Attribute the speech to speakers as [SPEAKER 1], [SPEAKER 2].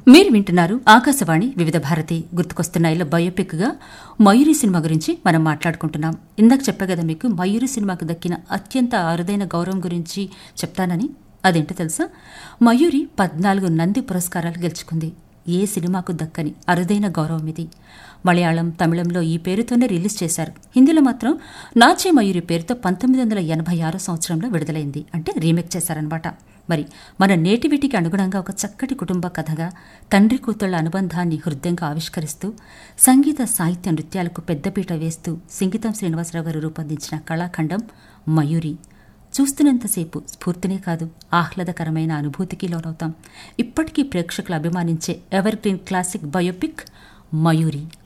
[SPEAKER 1] మీరు వింటున్నారు ఆకాశవాణి వివిధ భారతి గుర్తుకొస్తున్నాయిలో బయోపిక్ గా మయూరి సినిమా గురించి మనం మాట్లాడుకుంటున్నాం ఇందాక చెప్పా కదా మీకు మయూరి సినిమాకు దక్కిన అత్యంత అరుదైన గౌరవం గురించి చెప్తానని అదేంటో తెలుసా మయూరి పద్నాలుగు నంది పురస్కారాలు గెలుచుకుంది ఏ సినిమాకు దక్కని అరుదైన గౌరవం ఇది మలయాళం తమిళంలో ఈ పేరుతోనే రిలీజ్ చేశారు హిందీలో మాత్రం నాచే మయూరి పేరుతో పంతొమ్మిది వందల ఎనభై ఆరో సంవత్సరంలో విడుదలైంది అంటే రీమేక్ చేశారనమాట మరి మన నేటివిటికి అనుగుణంగా ఒక చక్కటి కుటుంబ కథగా తండ్రి కూతుళ్ల అనుబంధాన్ని హృదయంగా ఆవిష్కరిస్తూ సంగీత సాహిత్య నృత్యాలకు పెద్దపీట వేస్తూ సింగీతం శ్రీనివాసరావు గారు రూపొందించిన కళాఖండం మయూరి చూస్తున్నంతసేపు స్ఫూర్తినే కాదు ఆహ్లాదకరమైన అనుభూతికి లోనవుతాం ఇప్పటికీ ప్రేక్షకులు అభిమానించే evergreen classic biopic Mayuri